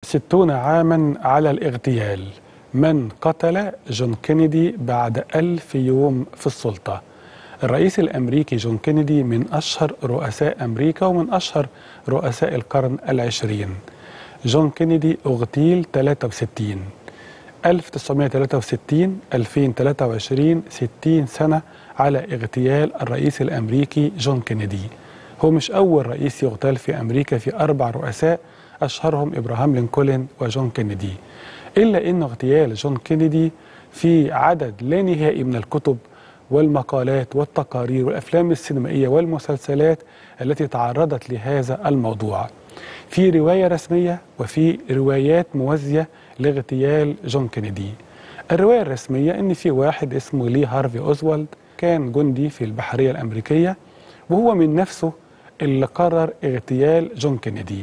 ستون عاما على الاغتيال من قتل جون كينيدي بعد ألف يوم في السلطة الرئيس الأمريكي جون كينيدي من أشهر رؤساء أمريكا ومن أشهر رؤساء القرن العشرين جون كينيدي اغتيل 63 1963 2023 60 سنة على اغتيال الرئيس الأمريكي جون كينيدي هو مش أول رئيس يغتال في أمريكا في أربع رؤساء أشهرهم إبراهام لينكولن وجون كينيدي إلا أن اغتيال جون كينيدي في عدد لا نهائي من الكتب والمقالات والتقارير والأفلام السينمائية والمسلسلات التي تعرضت لهذا الموضوع في رواية رسمية وفي روايات موازية لاغتيال جون كينيدي الرواية الرسمية أن في واحد اسمه لي هارفي أوزوالد كان جندي في البحرية الأمريكية وهو من نفسه اللي قرر اغتيال جون كينيدي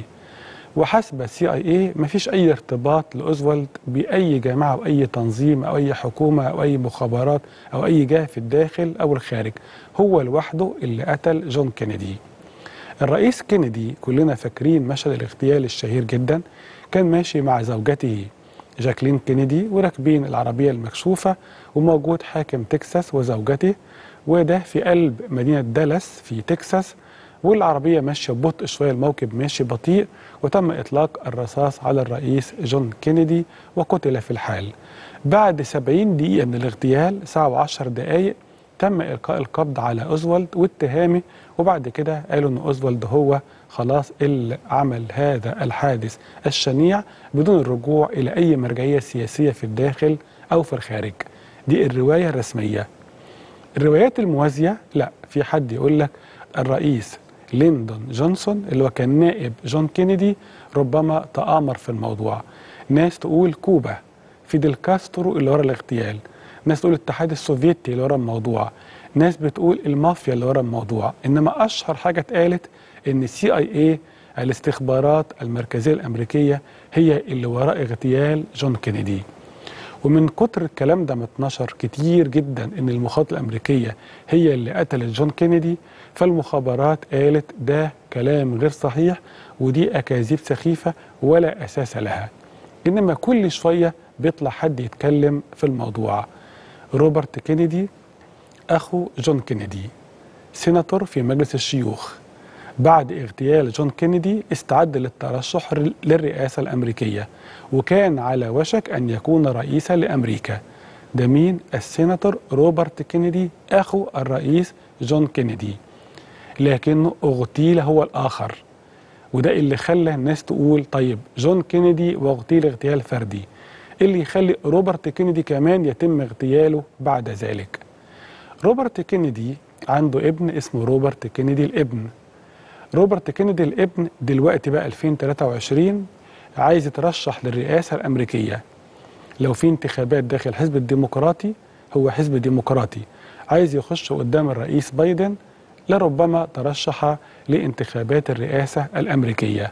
وحسب السي اي اي مفيش اي ارتباط لاوزوالد باي جماعه او اي تنظيم او اي حكومه او اي مخابرات او اي جهه في الداخل او الخارج هو لوحده اللي قتل جون كينيدي الرئيس كينيدي كلنا فاكرين مشهد الاغتيال الشهير جدا كان ماشي مع زوجته جاكلين كينيدي وراكبين العربيه المكشوفه وموجود حاكم تكساس وزوجته وده في قلب مدينه دالاس في تكساس والعربية ماشية ببطء شوية الموكب ماشي بطيء وتم إطلاق الرصاص على الرئيس جون كينيدي وقتل في الحال بعد 70 دقيقة من الاغتيال ساعة وعشر دقايق تم إلقاء القبض على أوزوالد واتهامه وبعد كده قالوا أن أوزوالد هو خلاص اللي عمل هذا الحادث الشنيع بدون الرجوع إلى أي مرجعية سياسية في الداخل أو في الخارج دي الرواية الرسمية الروايات الموازية لا في حد يقول لك الرئيس ليندون جونسون اللي هو كان نائب جون كينيدي ربما تآمر في الموضوع ناس تقول كوبا فيديل كاسترو اللي ورا الاغتيال ناس تقول الاتحاد السوفيتي اللي ورا الموضوع ناس بتقول المافيا اللي ورا الموضوع انما اشهر حاجه اتقالت ان السي اي اي الاستخبارات المركزيه الامريكيه هي اللي وراء اغتيال جون كينيدي ومن كتر الكلام ده ما اتنشر كتير جدا ان المخابرات الامريكيه هي اللي قتلت جون كينيدي فالمخابرات قالت ده كلام غير صحيح ودي اكاذيب سخيفه ولا اساس لها انما كل شويه بيطلع حد يتكلم في الموضوع روبرت كينيدي اخو جون كينيدي سيناتور في مجلس الشيوخ بعد اغتيال جون كينيدي استعد للترشح للرئاسة الأمريكية وكان على وشك أن يكون رئيسا لأمريكا ده مين؟ السيناتور روبرت كينيدي أخو الرئيس جون كينيدي لكنه اغتيل هو الآخر وده اللي خلى الناس تقول طيب جون كينيدي واغتيل اغتيال فردي اللي يخلي روبرت كينيدي كمان يتم اغتياله بعد ذلك روبرت كينيدي عنده ابن اسمه روبرت كينيدي الابن روبرت كينيدي الابن دلوقتي بقى 2023 عايز يترشح للرئاسة الأمريكية لو في انتخابات داخل الحزب الديمقراطي هو حزب ديمقراطي عايز يخش قدام الرئيس بايدن لربما ترشح لانتخابات الرئاسة الأمريكية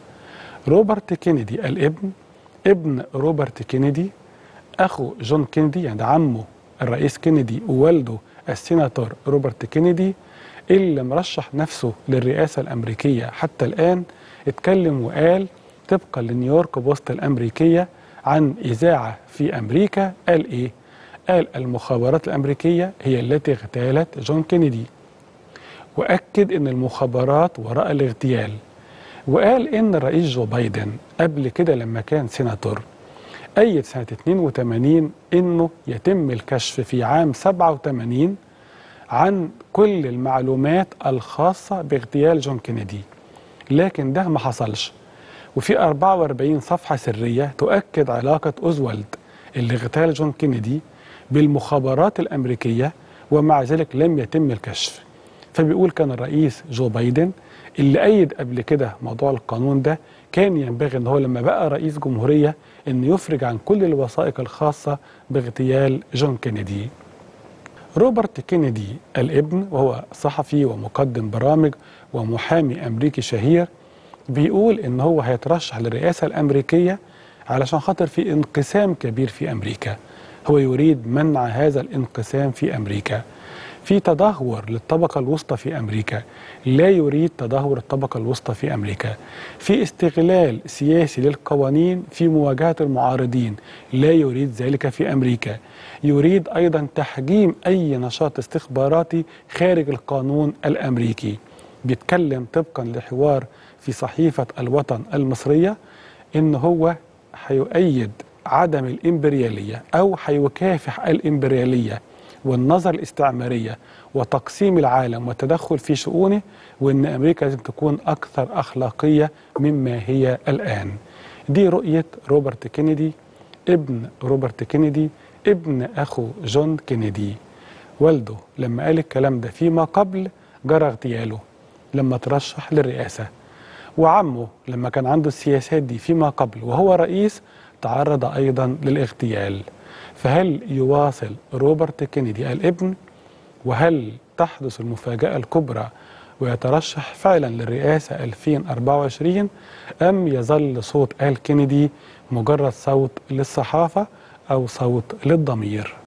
روبرت كينيدي الابن ابن روبرت كينيدي أخو جون كينيدي يعني عمه الرئيس كينيدي ووالده السيناتور روبرت كينيدي اللي مرشح نفسه للرئاسة الأمريكية حتى الآن اتكلم وقال طبقا لنيويورك بوست الأمريكية عن إذاعة في أمريكا قال إيه؟ قال المخابرات الأمريكية هي التي اغتالت جون كينيدي وأكد أن المخابرات وراء الاغتيال وقال إن الرئيس جو بايدن قبل كده لما كان سيناتور أيد سنة 82 إنه يتم الكشف في عام 87 عن كل المعلومات الخاصة باغتيال جون كينيدي لكن ده ما حصلش وفي 44 صفحة سرية تؤكد علاقة أوزوالد اللي اغتال جون كينيدي بالمخابرات الأمريكية ومع ذلك لم يتم الكشف فبيقول كان الرئيس جو بايدن اللي أيد قبل كده موضوع القانون ده كان ينبغي ان هو لما بقى رئيس جمهورية انه يفرج عن كل الوثائق الخاصة باغتيال جون كينيدي روبرت كينيدي الابن وهو صحفي ومقدم برامج ومحامي امريكي شهير بيقول ان هو هيترشح للرئاسه الامريكيه علشان خاطر في انقسام كبير في امريكا هو يريد منع هذا الانقسام في امريكا في تدهور للطبقة الوسطى في أمريكا لا يريد تدهور الطبقة الوسطى في أمريكا في استغلال سياسي للقوانين في مواجهة المعارضين لا يريد ذلك في أمريكا يريد أيضا تحجيم أي نشاط استخباراتي خارج القانون الأمريكي بيتكلم طبقا لحوار في صحيفة الوطن المصرية إن هو هيؤيد عدم الإمبريالية أو هيكافح الإمبريالية والنظر الاستعمارية وتقسيم العالم والتدخل في شؤونه وأن أمريكا لازم تكون أكثر أخلاقية مما هي الآن دي رؤية روبرت كينيدي ابن روبرت كينيدي ابن أخو جون كينيدي والده لما قال الكلام ده فيما قبل جرى اغتياله لما ترشح للرئاسة وعمه لما كان عنده السياسات دي فيما قبل وهو رئيس تعرض أيضا للاغتيال فهل يواصل روبرت كينيدي الابن وهل تحدث المفاجأة الكبرى ويترشح فعلا للرئاسة 2024 أم يظل صوت آل كينيدي مجرد صوت للصحافة أو صوت للضمير